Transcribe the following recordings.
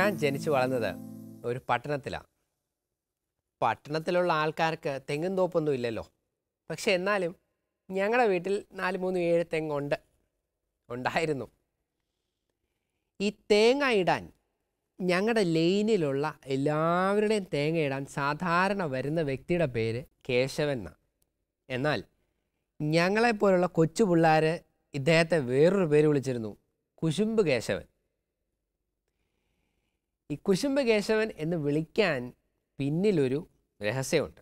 ഞാൻ ജനിച്ചു വളർന്നത് ഒരു പട്ടണത്തിലാണ് പട്ടണത്തിലുള്ള ആൾക്കാർക്ക് തെങ്ങും തോപ്പൊന്നും ഇല്ലല്ലോ പക്ഷെ എന്നാലും ഞങ്ങളുടെ വീട്ടിൽ നാല് മൂന്ന് ഏഴ് തെങ്ങുണ്ട് ഉണ്ടായിരുന്നു ഈ തേങ്ങ ഇടാൻ ഞങ്ങളുടെ ലൈനിലുള്ള എല്ലാവരുടെയും തേങ്ങ ഇടാൻ സാധാരണ വരുന്ന വ്യക്തിയുടെ പേര് കേശവൻ എന്നാണ് എന്നാൽ ഞങ്ങളെപ്പോലുള്ള കൊച്ചു പിള്ളേർ ഇദ്ദേഹത്തെ വേറൊരു പേര് വിളിച്ചിരുന്നു കുശുമ്പ് കേശവൻ ഈ കുശുമ്പ് കേശവൻ എന്ന് വിളിക്കാൻ പിന്നിലൊരു രഹസ്യമുണ്ട്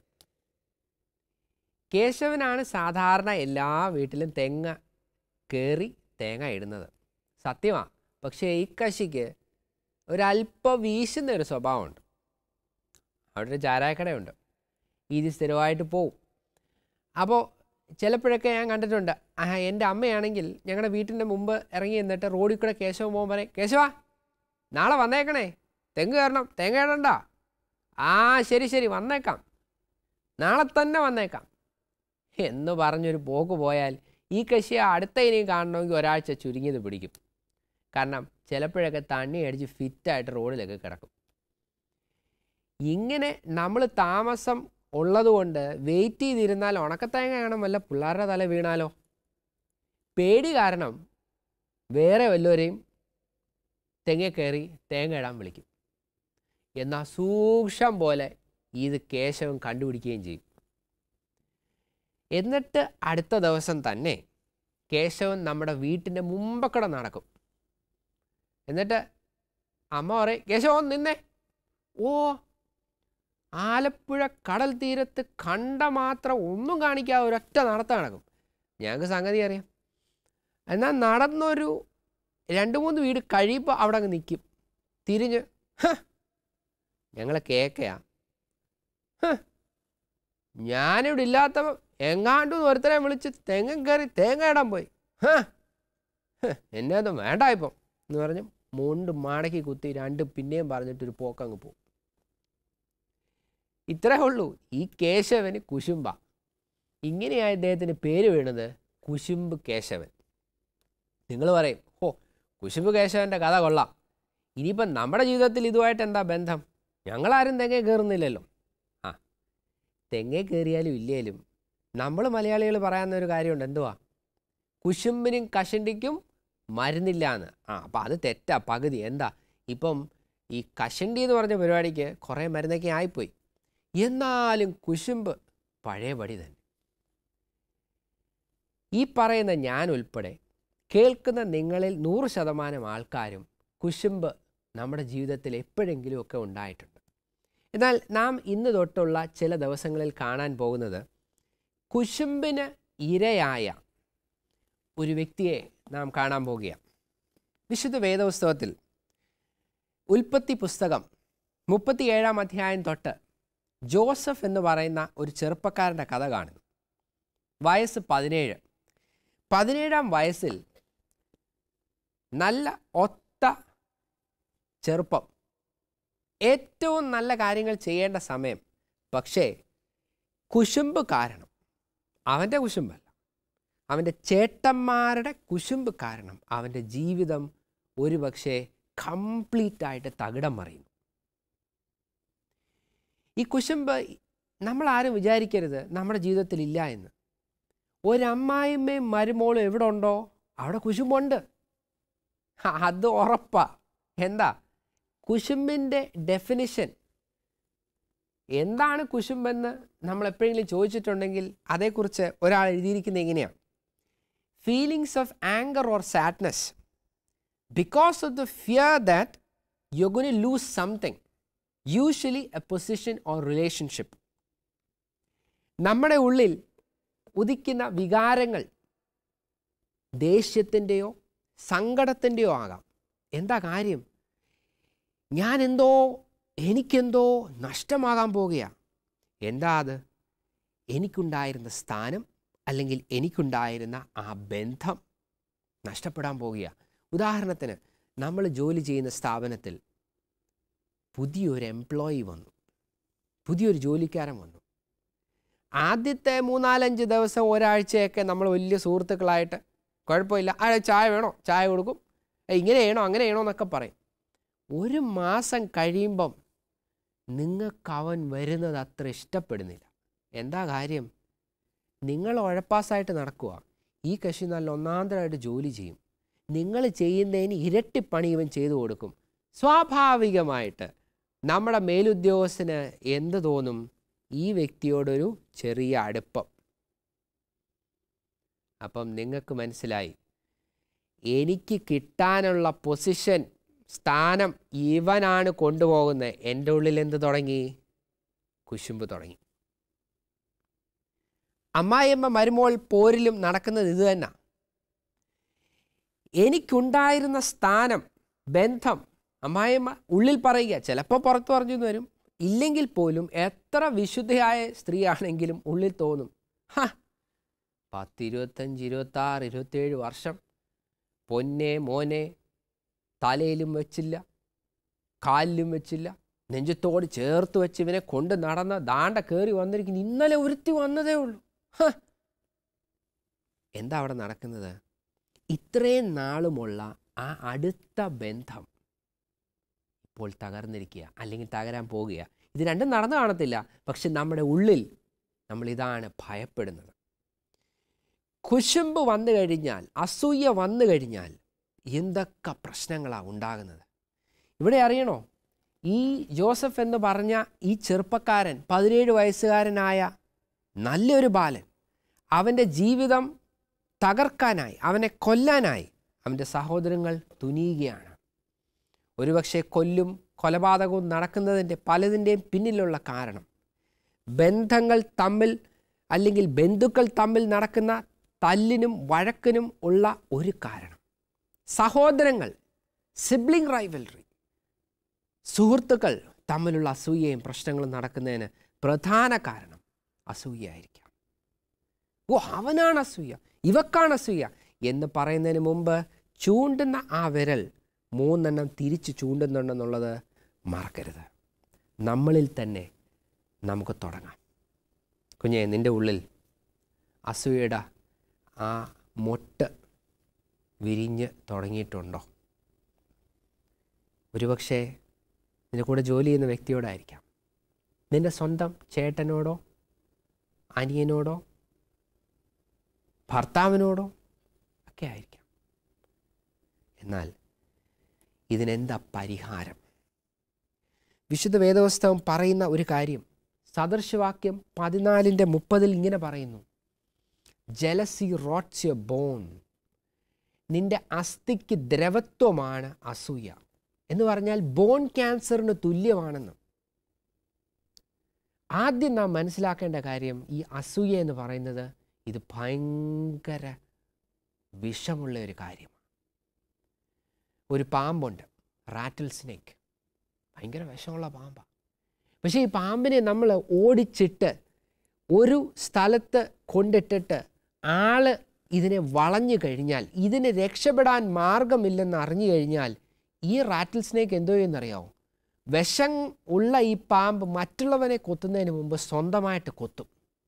കേശവനാണ് സാധാരണ എല്ലാ വീട്ടിലും തെങ്ങ കയറി തേങ്ങ ഇടുന്നത് സത്യമാണ് പക്ഷേ ഈ കശിക്ക് ഒരല്പം വീശുന്ന ഒരു സ്വഭാവമുണ്ട് അവിടെ ഒരു ചാരായക്കടയുണ്ട് ഇത് സ്ഥിരമായിട്ട് പോവും അപ്പോൾ ചിലപ്പോഴൊക്കെ ഞാൻ കണ്ടിട്ടുണ്ട് ആ എൻ്റെ അമ്മയാണെങ്കിൽ ഞങ്ങളുടെ വീട്ടിൻ്റെ മുമ്പ് ഇറങ്ങി എന്നിട്ട് റോഡിൽ കൂടെ കേശവൻ പോകുമ്പോൾ പറയും കേശവാ നാളെ വന്നേക്കണേ തെങ്ങ് കയറണം തേങ്ങ ഇടണ്ട ആ ശരി ശരി വന്നേക്കാം നാളെ തന്നെ വന്നേക്കാം എന്ന് പറഞ്ഞൊരു പോക്ക് പോയാൽ ഈ കശിയെ അടുത്ത ഇനിയും കാണണമെങ്കിൽ ഒരാഴ്ച ചുരുങ്ങിയത് പിടിക്കും കാരണം ചിലപ്പോഴൊക്കെ തണ്ണി അടിച്ച് ഫിറ്റായിട്ട് റോഡിലൊക്കെ കിടക്കും ഇങ്ങനെ നമ്മൾ താമസം ഉള്ളതുകൊണ്ട് വെയിറ്റ് ചെയ്തിരുന്നാൽ ഉണക്കത്തേങ്ങ കാണാൻ വല്ല പിള്ളേരുടെ തല വീണാലോ പേടി കാരണം വേറെ വല്ലവരെയും തെങ്ങ കയറി തേങ്ങ ഇടാൻ വിളിക്കും എന്നാൽ സൂക്ഷം പോലെ ഇത് കേശവൻ കണ്ടുപിടിക്കുകയും ചെയ്യും എന്നിട്ട് അടുത്ത ദിവസം തന്നെ കേശവൻ നമ്മുടെ വീട്ടിൻ്റെ മുമ്പക്കടെ നടക്കും എന്നിട്ട് അമ്മ പറയും കേശവൻ നിന്നേ ഓ ആലപ്പുഴ കടൽ തീരത്ത് കണ്ട മാത്രം ഒന്നും കാണിക്കാതെ ഒരൊറ്റ നടത്ത നടക്കും ഞങ്ങൾക്ക് സംഗതി അറിയാം എന്നാൽ നടന്നൊരു രണ്ട് മൂന്ന് വീട് കഴിയുമ്പോൾ അവിടെ അങ്ങ് നിൽക്കും തിരിഞ്ഞ് "ഹ, ഞങ്ങളെ കേക്കയാ ഹ, ഞാനിവിടെ ഇല്ലാത്തപ്പോൾ എങ്ങാണ്ട് ഒരുത്തരെ വിളിച്ച് തെങ്ങൻ കയറി തേങ്ങ ഇടാൻ പോയി ഹ, ഹ, എന്നെ ഒന്നും വേണ്ട ഇപ്പം എന്ന് പറഞ്ഞ് മുണ്ട് മടക്കി കുത്തി രണ്ട് പിന്നെയും പറഞ്ഞിട്ടൊരു പോക്കങ്ങ് പോകും ഇത്രേ ഉള്ളൂ ഈ കേശവന് കുശുമ്പ ഇങ്ങനെയായ ഇദ്ദേഹത്തിന് പേര് വീണത് കുശുമ്പ് കേശവൻ നിങ്ങൾ പറയും ഓ കുശുമ്പ് കേശവൻ്റെ കഥ കൊള്ളാം ഇനിയിപ്പം നമ്മുടെ ജീവിതത്തിൽ ഇതുമായിട്ട് എന്താ ബന്ധം ഞങ്ങളാരും തെങ്ങേ കയറുന്നില്ലല്ലോ ആ തെങ്ങേ കയറിയാലും ഇല്ലേലും നമ്മൾ മലയാളികൾ പറയാവുന്ന ഒരു കാര്യമുണ്ട് എന്തുവാ കുശുമ്പിനും കഷണ്ടിക്കും മരുന്നില്ല എന്ന് ആ അപ്പം അത് തെറ്റാ പകുതി എന്താ ഇപ്പം ഈ കഷണ്ടി എന്ന് പറഞ്ഞ പരിപാടിക്ക് കുറേ മരുന്നൊക്കെ ആയിപ്പോയി എന്നാലും കുശുമ്പ് പഴയപടി തന്നെ ഈ പറയുന്ന ഞാൻ ഉൾപ്പെടെ കേൾക്കുന്ന നിങ്ങളിൽ നൂറ് ശതമാനം ആൾക്കാരും കുശുമ്പ് നമ്മുടെ ജീവിതത്തിൽ എപ്പോഴെങ്കിലുമൊക്കെ ഉണ്ടായിട്ടുണ്ട് എന്നാൽ നാം ഇന്ന് തൊട്ടുള്ള ചില ദിവസങ്ങളിൽ കാണാൻ പോകുന്നത് കുശുമ്പിന് ഇരയായ ഒരു വ്യക്തിയെ നാം കാണാൻ പോകുകയാണ് വിശുദ്ധ വേദപുസ്തകത്തിൽ ഉൽപ്പത്തി പുസ്തകം മുപ്പത്തിയേഴാം അധ്യായം തൊട്ട് ജോസഫ് എന്ന് പറയുന്ന ഒരു ചെറുപ്പക്കാരൻ്റെ കഥ കാണുന്നു വയസ്സ് പതിനേഴ് പതിനേഴാം വയസ്സിൽ നല്ല ഒത്ത ചെറുപ്പം ഏറ്റവും നല്ല കാര്യങ്ങൾ ചെയ്യേണ്ട സമയം പക്ഷേ കുശുമ്പ് കാരണം അവൻ്റെ കുശുമ്പല്ല അവൻ്റെ ചേട്ടന്മാരുടെ കുശുമ്പ് കാരണം അവൻ്റെ ജീവിതം ഒരുപക്ഷെ കംപ്ലീറ്റ് ആയിട്ട് തകിടം മറിയുന്നു ഈ കുശുമ്പ് നമ്മൾ ആരും വിചാരിക്കരുത് നമ്മുടെ ജീവിതത്തിൽ ഇല്ല എന്ന് ഒരമ്മായിമ്മയും മരുമോളും എവിടെ ഉണ്ടോ അവിടെ കുശുമ്പുണ്ട് അത് ഉറപ്പാ എന്താ കുശുമ്പിൻ്റെ ഡെഫിനിഷൻ എന്താണ് കുശുമ്പെന്ന് നമ്മൾ എപ്പോഴെങ്കിലും ചോദിച്ചിട്ടുണ്ടെങ്കിൽ അതേക്കുറിച്ച് ഒരാൾ എഴുതിയിരിക്കുന്നത് എങ്ങനെയാണ് feelings of anger or sadness because of the fear that you gonna lose something usually a position or relationship നമ്മുടെ ഉള്ളിൽ ഉദിക്കുന്ന വികാരങ്ങൾ ദേഷ്യത്തിൻ്റെയോ സങ്കടത്തിൻ്റെയോ ആകാം എന്താ കാര്യം ഞാൻ എന്തോ എനിക്കെന്തോ നഷ്ടമാകാൻ പോകുകയാണ് എന്താ അത് എനിക്കുണ്ടായിരുന്ന സ്ഥാനം അല്ലെങ്കിൽ എനിക്കുണ്ടായിരുന്ന ആ ബന്ധം നഷ്ടപ്പെടാൻ പോകുകയാണ് ഉദാഹരണത്തിന് നമ്മൾ ജോലി ചെയ്യുന്ന സ്ഥാപനത്തിൽ പുതിയൊരു എംപ്ലോയി വന്നു പുതിയൊരു ജോലിക്കാരൻ വന്നു ആദ്യത്തെ മൂന്നാലഞ്ച് ദിവസം ഒരാഴ്ചയൊക്കെ നമ്മൾ വലിയ സുഹൃത്തുക്കളായിട്ട് കുഴപ്പമില്ല ആ ചായ വേണോ ചായ കൊടുക്കും "ഏയ് ഇങ്ങനെ ചെയ്യണോ അങ്ങനെ ചെയ്യണോ എന്നൊക്കെ പറയും ഒരു മാസം കഴിയുമ്പം നിങ്ങൾക്ക് അവൻ വരുന്നത് അത്ര ഇഷ്ടപ്പെടുന്നില്ല എന്താ കാര്യം നിങ്ങൾ ഉഴപ്പാസായിട്ട് നടക്കുക ഈ കശി നല്ല ഒന്നാന്തരമായിട്ട് ജോലി ചെയ്യും നിങ്ങൾ ചെയ്യുന്നതിന് ഇരട്ടിപ്പണി ഇവൻ ചെയ്തു കൊടുക്കും സ്വാഭാവികമായിട്ട് നമ്മുടെ മേലുദ്യോഗസ്ഥന് എന്ത് തോന്നും ഈ വ്യക്തിയോടൊരു ചെറിയ അടുപ്പം അപ്പം നിങ്ങൾക്ക് മനസ്സിലായി എനിക്ക് കിട്ടാനുള്ള പൊസിഷൻ സ്ഥാനം ഇവനാണ് കൊണ്ടുപോകുന്നത് എൻ്റെ ഉള്ളിൽ എന്ത് തുടങ്ങി കുശുമ്പ് തുടങ്ങി അമ്മായിയമ്മ മരുമോൾ പോരിലും നടക്കുന്നത് ഇത് തന്നെ എനിക്കുണ്ടായിരുന്ന സ്ഥാനം ബന്ധം അമ്മായിയമ്മ ഉള്ളിൽ പറയുക ചിലപ്പോൾ പുറത്ത് പറഞ്ഞു എന്ന് വരും ഇല്ലെങ്കിൽ പോലും എത്ര വിശുദ്ധയായ സ്ത്രീയാണെങ്കിലും ഉള്ളിൽ തോന്നും ഹ പത്തിരുപത്തഞ്ച് ഇരുപത്താറ് ഇരുപത്തേഴ് വർഷം പൊന്നെ മോനെ തലയിലും വെച്ചില്ല കാലിലും വെച്ചില്ല നെഞ്ചത്തോട് ചേർത്ത് വെച്ച് ഇവനെ കൊണ്ട് നടന്ന ദാണ്ട കയറി വന്നിരിക്കുന്നു ഇന്നലെ ഒരുത്തി വന്നതേ ഉള്ളൂ ഹ. എന്താ അവിടെ നടക്കുന്നത് ഇത്രയും നാളുമുള്ള ആ അടുത്ത ബന്ധം ഇപ്പോൾ തകർന്നിരിക്കുക അല്ലെങ്കിൽ തകരാൻ പോകുക ഇത് രണ്ടും നടന്നു കാണത്തില്ല പക്ഷെ നമ്മുടെ ഉള്ളിൽ നമ്മൾ ഇതാണ് ഭയപ്പെടുന്നത് കുശുമ്പ് വന്നു കഴിഞ്ഞാൽ അസൂയ വന്നു കഴിഞ്ഞാൽ എന്തൊക്കെ പ്രശ്നങ്ങളാണ് ഉണ്ടാകുന്നത് ഇവിടെ അറിയണോ ഈ ജോസഫ് എന്ന് പറഞ്ഞ ഈ ചെറുപ്പക്കാരൻ പതിനേഴ് വയസ്സുകാരനായ നല്ലൊരു ബാലൻ അവൻ്റെ ജീവിതം തകർക്കാനായി അവനെ കൊല്ലാനായി അവൻ്റെ സഹോദരങ്ങൾ തുനിയുകയാണ് ഒരുപക്ഷെ കൊല്ലും കൊലപാതകവും നടക്കുന്നതിൻ്റെ പലതിൻ്റെയും പിന്നിലുള്ള കാരണം ബന്ധങ്ങൾ തമ്മിൽ അല്ലെങ്കിൽ ബന്ധുക്കൾ തമ്മിൽ നടക്കുന്ന തല്ലിനും വഴക്കിനും ഉള്ള ഒരു കാരണം സഹോദരങ്ങൾ സിബ്ലിംഗ് റൈവൽറി സുഹൃത്തുക്കൾ തമ്മിലുള്ള അസൂയയും പ്രശ്നങ്ങളും നടക്കുന്നതിന് പ്രധാന കാരണം അസൂയയായിരിക്കാം ഓ അവനാണ് അസൂയ ഇവക്കാണ് അസൂയ എന്ന് പറയുന്നതിന് മുമ്പ് ചൂണ്ടുന്ന ആ വിരൽ മൂന്നെണ്ണം തിരിച്ച് ചൂണ്ടുന്നുണ്ടെന്നുള്ളത് മറക്കരുത് നമ്മളിൽ തന്നെ നമുക്ക് തുടങ്ങാം കുഞ്ഞെ നിൻ്റെ ഉള്ളിൽ അസൂയയുടെ ആ മൊട്ട് വിരിഞ്ഞ് തുടങ്ങിയിട്ടുണ്ടോ ഒരുപക്ഷെ നിന്റെ കൂടെ ജോലി ചെയ്യുന്ന വ്യക്തിയോടായിരിക്കാം നിന്റെ സ്വന്തം ചേട്ടനോടോ അനിയനോടോ ഭർത്താവിനോടോ ഒക്കെ ആയിരിക്കാം എന്നാൽ ഇതിനെന്താ പരിഹാരം വിശുദ്ധ വേദപുസ്തകം പറയുന്ന ഒരു കാര്യം സദൃശവാക്യം പതിനാലിൻ്റെ മുപ്പതിൽ ഇങ്ങനെ പറയുന്നു ജലസി റോട്ട്സ് യുവർ ബോൺ നിന്റെ അസ്ഥിക്ക് ദ്രവത്വമാണ് അസൂയ എന്ന് പറഞ്ഞാൽ ബോൺ ക്യാൻസറിന് തുല്യമാണെന്ന് ആദ്യം നാം മനസ്സിലാക്കേണ്ട കാര്യം ഈ അസൂയ എന്ന് പറയുന്നത് ഇത് ഭയങ്കര വിഷമുള്ള ഒരു കാര്യമാണ് ഒരു പാമ്പുണ്ട് റാറ്റിൽ സ്നേക്ക് ഭയങ്കര വിഷമുള്ള പാമ്പാണ് പക്ഷേ ഈ പാമ്പിനെ നമ്മൾ ഓടിച്ചിട്ട് ഒരു സ്ഥലത്ത് കൊണ്ടിട്ടിട്ട് ആള് ഇതിനെ വളഞ്ഞു കഴിഞ്ഞാൽ ഇതിന് രക്ഷപ്പെടാൻ മാർഗമില്ലെന്ന് അറിഞ്ഞു കഴിഞ്ഞാൽ ഈ റാറ്റിൽ സ്നേക്ക് എന്തോ ചെയ്യുന്നറിയാമോ വിഷം ഉള്ള ഈ പാമ്പ് മറ്റുള്ളവനെ കൊത്തുന്നതിന് മുമ്പ് സ്വന്തമായിട്ട് കൊത്തും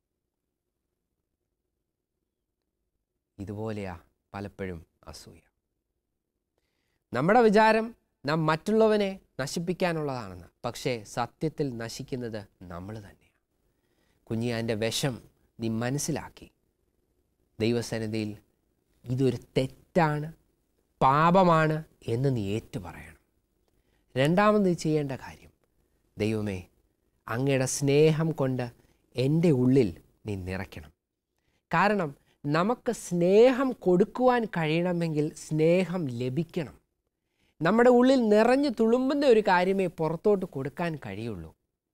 ഇതുപോലെയാ പലപ്പോഴും അസൂയ നമ്മുടെ വിചാരം നാം മറ്റുള്ളവനെ നശിപ്പിക്കാനുള്ളതാണെന്ന് പക്ഷേ സത്യത്തിൽ നശിക്കുന്നത് നമ്മൾ തന്നെയാണ് കുഞ്ഞി അതിൻ്റെ വിഷം നീ മനസ്സിലാക്കി ദൈവസന്നിധിയിൽ ഇതൊരു തെറ്റാണ് പാപമാണ് എന്ന് നീ ഏറ്റു പറയണം രണ്ടാമത് നീ ചെയ്യേണ്ട കാര്യം ദൈവമേ അങ്ങയുടെ സ്നേഹം കൊണ്ട് എൻ്റെ ഉള്ളിൽ നീ നിറയ്ക്കണം കാരണം നമുക്ക് സ്നേഹം കൊടുക്കുവാൻ കഴിയണമെങ്കിൽ സ്നേഹം ലഭിക്കണം നമ്മുടെ ഉള്ളിൽ നിറഞ്ഞു തുളുമ്പുന്ന ഒരു കാര്യമേ പുറത്തോട്ട് കൊടുക്കാൻ കഴിയുള്ളൂ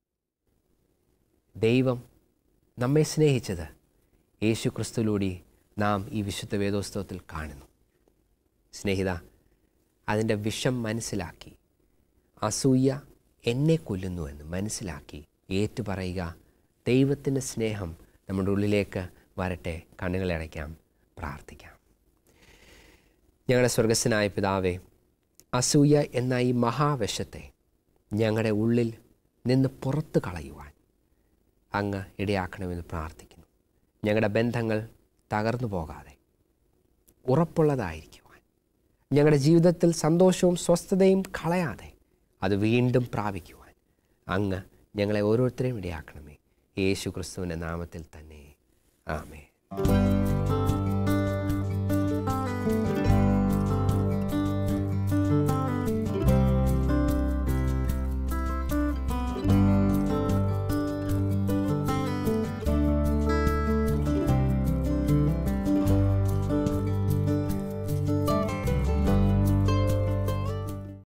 ദൈവം നമ്മെ സ്നേഹിച്ചത് യേശു ക്രിസ്തുലൂടെ നാം ഈ വിശുദ്ധ വേദോത്സവത്തിൽ കാണുന്നു സ്നേഹിത അതിൻ്റെ വിഷം മനസ്സിലാക്കി അസൂയ എന്നെ കൊല്ലുന്നുവെന്ന് മനസ്സിലാക്കി ഏറ്റുപറയുക ദൈവത്തിൻ്റെ സ്നേഹം നമ്മുടെ ഉള്ളിലേക്ക് വരട്ടെ കണ്ണുകളടയ്ക്കാം പ്രാർത്ഥിക്കാം ഞങ്ങളുടെ സ്വർഗസ്സനായ പിതാവേ അസൂയ എന്ന ഈ മഹാവിഷത്തെ ഞങ്ങളുടെ ഉള്ളിൽ നിന്ന് പുറത്ത് കളയുവാൻ അങ്ങ് ഇടയാക്കണമെന്ന് പ്രാർത്ഥിക്കുന്നു ഞങ്ങളുടെ ബന്ധങ്ങൾ തകർന്നു പോകാതെ ഉറപ്പുള്ളതായിരിക്കുവാൻ ഞങ്ങളുടെ ജീവിതത്തിൽ സന്തോഷവും സ്വസ്ഥതയും കളയാതെ അത് വീണ്ടും പ്രാപിക്കുവാൻ അങ്ങ് ഞങ്ങളെ ഓരോരുത്തരെയും ഇടയാക്കണമേ യേശു ക്രിസ്തുവിൻ്റെ നാമത്തിൽ തന്നെ ആമേ